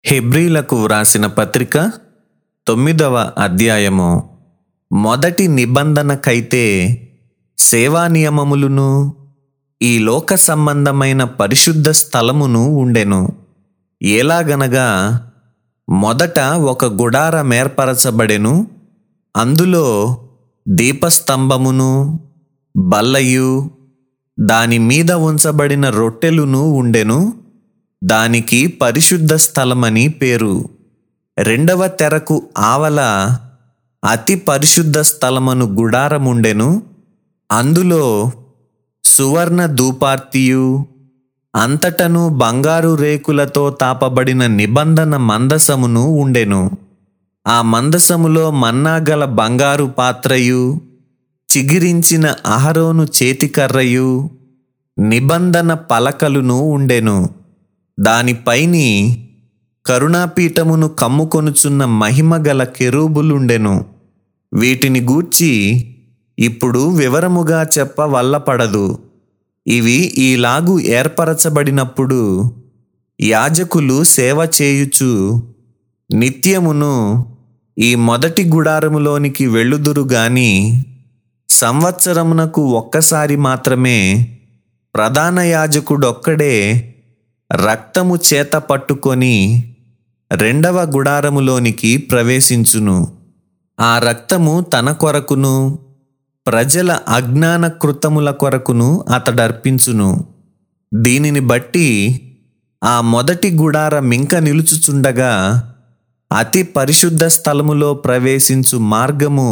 హెబ్రీలకు వ్రాసిన పత్రిక తొమ్మిదవ అధ్యాయము మొదటి నిబంధనకైతే సేవా నియమములును ఈ లోక సంబంధమైన పరిశుద్ధ స్థలమును ఉండెను ఎలాగనగా మొదట ఒక గుడారమేర్పరచబడెను అందులో దీపస్తంభమును బల్లయు దాని మీద ఉంచబడిన రొట్టెలును ఉండెను దానికి పరిశుద్ధ స్థలమని పేరు రెండవ తెరకు ఆవల అతి పరిశుద్ధ స్థలమను గుడారముండెను అందులో సువర్ణ ధూపార్తియు అంతటను బంగారు రేకులతో తాపబడిన నిబంధన మందసమును ఉండెను ఆ మందసములో మన్నాగల బంగారు పాత్రయు చిగిరించిన అహరోను చేతికర్రయు నిబంధన పలకలును ఉండెను దానిపైని కరుణాపీఠమును కమ్ముకొనుచున్న మహిమగల కెరూబులుండెను వీటిని గూర్చి ఇప్పుడు వివరముగా చెప్ప వల్లపడదు ఇవి ఈలాగు ఏర్పరచబడినప్పుడు యాజకులు సేవ చేయుచు నిత్యమును ఈ మొదటి గుడారములోనికి వెళ్ళుదురు గాని సంవత్సరమునకు ఒక్కసారి మాత్రమే ప్రధాన యాజకుడొక్కడే రక్తము చేత పట్టుకొని రెండవ గుడారములోనికి ప్రవేశించును ఆ రక్తము తన కొరకును ప్రజల అజ్ఞాన కృతముల కొరకును అతడర్పించును దీనిని బట్టి ఆ మొదటి గుడార మింక నిలుచుచుండగా అతి పరిశుద్ధ స్థలములో ప్రవేశించు మార్గము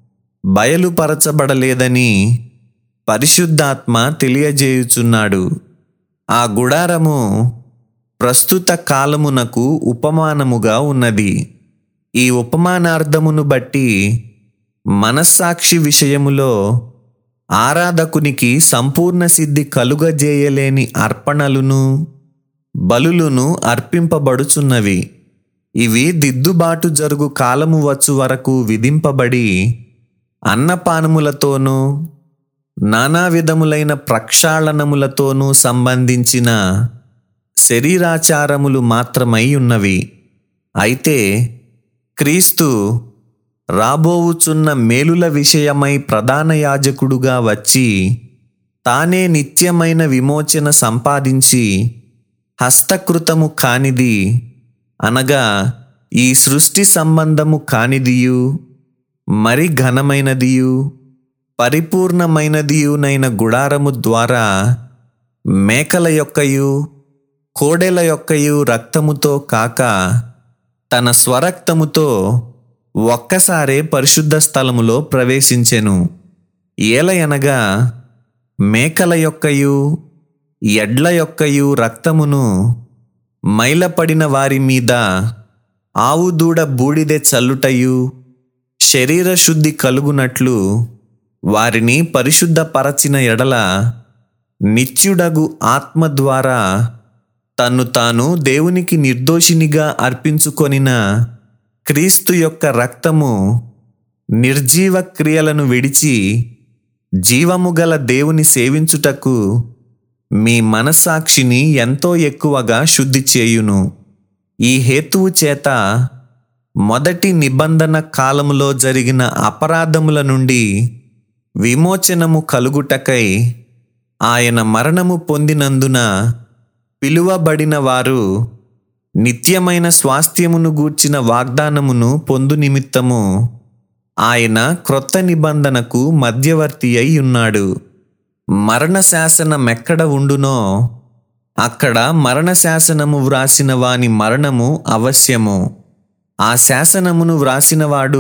బయలుపరచబడలేదని పరిశుద్ధాత్మ తెలియజేయుచున్నాడు ఆ గుడారము ప్రస్తుత కాలమునకు ఉపమానముగా ఉన్నది ఈ ఉపమానార్థమును బట్టి మనస్సాక్షి విషయములో ఆరాధకునికి సంపూర్ణ సిద్ధి కలుగజేయలేని అర్పణలును బలులును అర్పింపబడుచున్నవి ఇవి దిద్దుబాటు జరుగు కాలము వచ్చు వరకు విధింపబడి అన్నపానములతోనూ నానా విధములైన ప్రక్షాళనములతోనూ సంబంధించిన శరీరాచారములు మాత్రమై ఉన్నవి అయితే క్రీస్తు రాబోవుచున్న మేలుల విషయమై ప్రధాన యాజకుడుగా వచ్చి తానే నిత్యమైన విమోచన సంపాదించి హస్తకృతము కానిది అనగా ఈ సృష్టి సంబంధము కానిదియు మరి ఘనమైనదియు పరిపూర్ణమైనదియునైన గుడారము ద్వారా మేకల యొక్కయు కోడెల యొక్కయు రక్తముతో కాక తన స్వరక్తముతో ఒక్కసారే పరిశుద్ధ స్థలములో ప్రవేశించెను ఏలయనగా మేకల యొక్కయు ఎడ్ల యొక్కయు రక్తమును మైలపడిన వారి మీద ఆవు దూడ బూడిదె చల్లుటయు శరీర శుద్ధి కలుగునట్లు వారిని పరిశుద్ధపరచిన ఎడల నిత్యుడగు ఆత్మ ద్వారా తన్ను తాను దేవునికి నిర్దోషినిగా అర్పించుకొనిన క్రీస్తు యొక్క రక్తము నిర్జీవ క్రియలను విడిచి జీవము గల దేవుని సేవించుటకు మీ మనస్సాక్షిని ఎంతో ఎక్కువగా శుద్ధి చేయును ఈ హేతువు చేత మొదటి నిబంధన కాలములో జరిగిన అపరాధముల నుండి విమోచనము కలుగుటకై ఆయన మరణము పొందినందున పిలువబడిన వారు నిత్యమైన స్వాస్థ్యమును గూర్చిన వాగ్దానమును పొందు నిమిత్తము ఆయన క్రొత్త నిబంధనకు మధ్యవర్తి అయి ఉన్నాడు మరణ శాసనమెక్కడ ఉండునో అక్కడ మరణ శాసనము వ్రాసిన వాని మరణము అవశ్యము ఆ శాసనమును వ్రాసినవాడు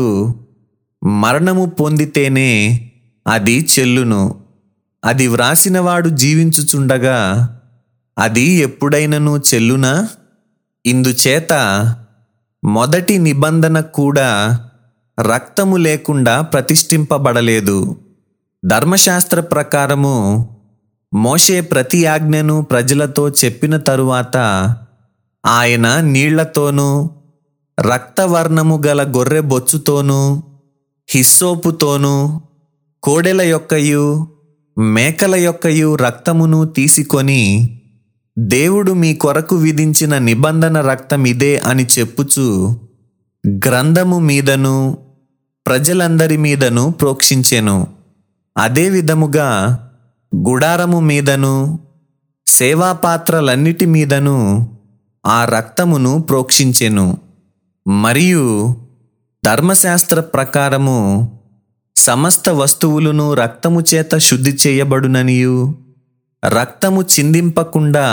మరణము పొందితేనే అది చెల్లును అది వ్రాసినవాడు జీవించుచుండగా అది ఎప్పుడైనను చెల్లునా ఇందుచేత మొదటి నిబంధన కూడా రక్తము లేకుండా ప్రతిష్ఠింపబడలేదు ధర్మశాస్త్ర ప్రకారము మోషే ప్రతి ఆజ్ఞను ప్రజలతో చెప్పిన తరువాత ఆయన నీళ్లతోనూ రక్తవర్ణము గల గొర్రె బొచ్చుతోనూ హిస్సోపుతోనూ కోడెల యొక్కయు మేకల యొక్కయు రక్తమును తీసుకొని దేవుడు మీ కొరకు విధించిన నిబంధన రక్తం ఇదే అని చెప్పుచు గ్రంథము మీదను ప్రజలందరి మీదను ప్రోక్షించెను అదే విధముగా గుడారము మీదను సేవాపాత్రలన్నిటి మీదను ఆ రక్తమును ప్రోక్షించెను మరియు ధర్మశాస్త్ర ప్రకారము సమస్త వస్తువులను రక్తము చేత శుద్ధి చేయబడుననియు రక్తము చిందింపకుండా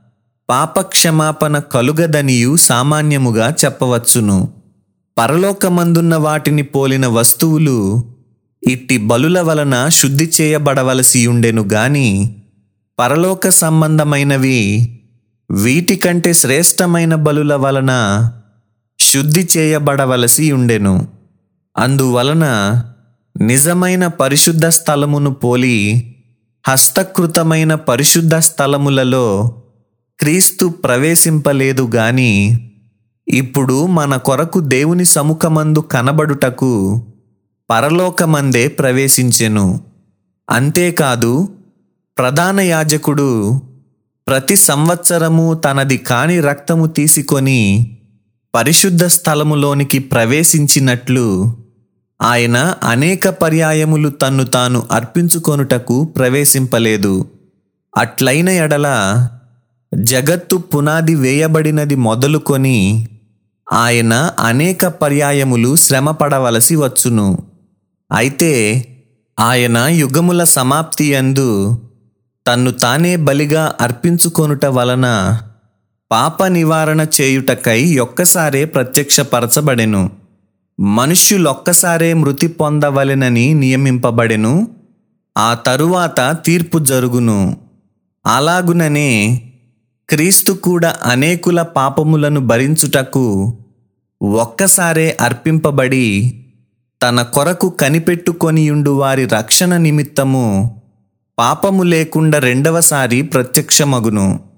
పాపక్షమాపణ కలుగదనియు సామాన్యముగా చెప్పవచ్చును పరలోకమందున్న వాటిని పోలిన వస్తువులు ఇట్టి బలుల వలన శుద్ధి చేయబడవలసి ఉండెను గాని పరలోక సంబంధమైనవి వీటికంటే శ్రేష్టమైన బలుల వలన శుద్ధి చేయబడవలసి ఉండెను అందువలన నిజమైన పరిశుద్ధ స్థలమును పోలి హస్తకృతమైన పరిశుద్ధ స్థలములలో క్రీస్తు ప్రవేశింపలేదు గాని ఇప్పుడు మన కొరకు దేవుని సముఖమందు కనబడుటకు పరలోకమందే ప్రవేశించెను అంతేకాదు ప్రధాన యాజకుడు ప్రతి సంవత్సరము తనది కాని రక్తము తీసుకొని పరిశుద్ధ స్థలములోనికి ప్రవేశించినట్లు ఆయన అనేక పర్యాయములు తన్ను తాను అర్పించుకొనుటకు ప్రవేశింపలేదు అట్లైన ఎడల జగత్తు పునాది వేయబడినది మొదలుకొని ఆయన అనేక పర్యాయములు శ్రమపడవలసి వచ్చును అయితే ఆయన యుగముల సమాప్తి యందు తన్ను తానే బలిగా అర్పించుకొనుట వలన పాప నివారణ చేయుటకై ఒక్కసారే ప్రత్యక్షపరచబడెను మనుష్యులొక్కసారే మృతి పొందవలెనని నియమింపబడెను ఆ తరువాత తీర్పు జరుగును అలాగుననే క్రీస్తు కూడా అనేకుల పాపములను భరించుటకు ఒక్కసారే అర్పింపబడి తన కొరకు కనిపెట్టుకొనియుండు వారి రక్షణ నిమిత్తము పాపము లేకుండా రెండవసారి ప్రత్యక్షమగును